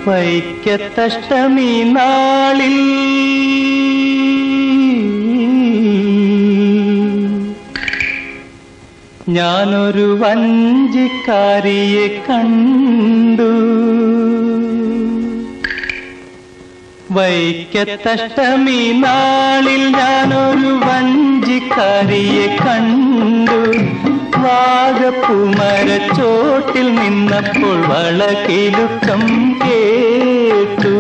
വൈക്കത്തഷ്ടമി നാളിൽ ഞാനൊരു വഞ്ചിക്കാരിയെ കണ്ടു വൈക്കത്തഷ്ടമി നാളിൽ ഞാനൊരു വഞ്ചിക്കാരിയെ കണ്ടു വാഗപ്പുമരച്ചോട്ടിൽ നിന്നപ്പോൾ വളകിലുക്കം കേട്ടു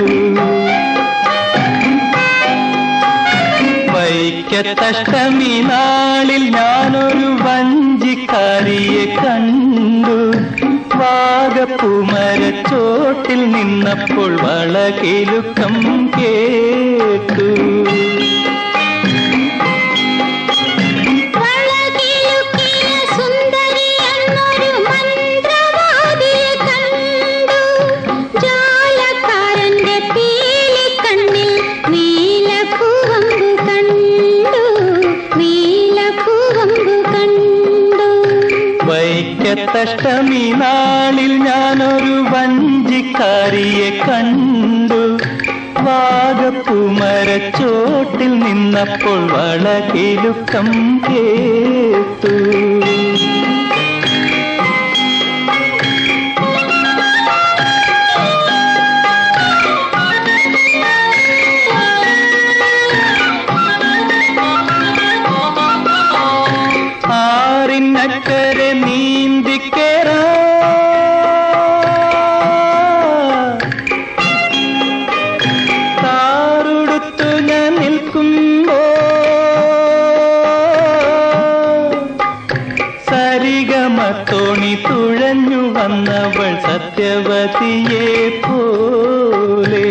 വൈക്കത്തഷ്ടമി നാളിൽ ഞാനൊരു വഞ്ചിക്കാരിയെ കണ്ടു വാഗപ്പുമരച്ചോട്ടിൽ നിന്നപ്പോൾ വളകിലുക്കം കേട്ടു വളകിലുക്കിയ സുന്ദരി എന്നൊരു മന്ത്രവാദിയെ കണ്ടു ജാലക്കാരന്റെ പീലിക്കണ്ണിൽ നീലപ്പൂവമ്പു കണ്ടു നീലപ്പൂവമ്പു കണ്ടു വൈക്കത്തഷ്ടമി നാളിൽ ഞാനൊരു വഞ്ചിക്കാരിയെ കണ്ടു വാഗപ്പുമരച്ചോട്ടിൽ നിന്നപ്പോൾ വളകിലുക്കം കേട്ടു ആറിനക്കരെ നീന്തിക്കേറാ താറുടുത്തു ഞാൻ നിൽക്കുമ്പോ സരിഗമ തോണി തുഴഞ്ഞു വന്നവൾ സത്യവതിയെ പോലെ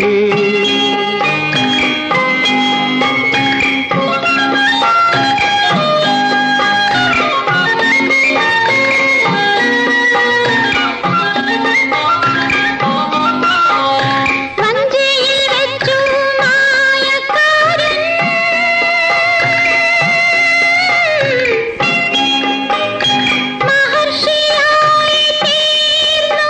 വഞ്ചിയിൽ വെച്ചു മായക്കാരൻ മഹർഷിയായി തീർന്നു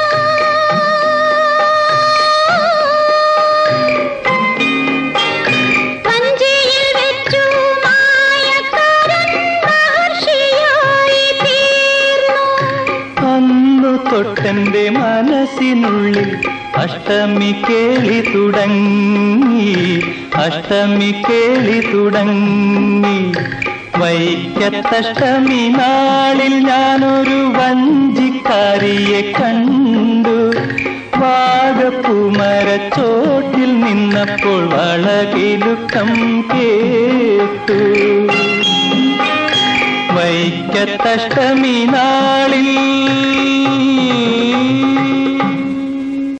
വഞ്ചിയിൽ വെച്ചു മായക്കാരൻ മഹർഷിയായി തീർന്നു അന്നു തൊട്ടെന്റെ മനസ്സിനുള്ളിൽ അഷ്ടമി കേളി തുടങ്ങി അഷ്ടമി കേളി തുടങ്ങി വൈക്കത്തഷ്ടമി നാളിൽ ഞാനൊരു വഞ്ചിക്കാരിയെ കണ്ടു വാഗപ്പുമരച്ചോട്ടിൽ നിന്നപ്പോൾ വളകിലുക്കം കേട്ടു വൈക്കത്തഷ്ടമി നാളിൽ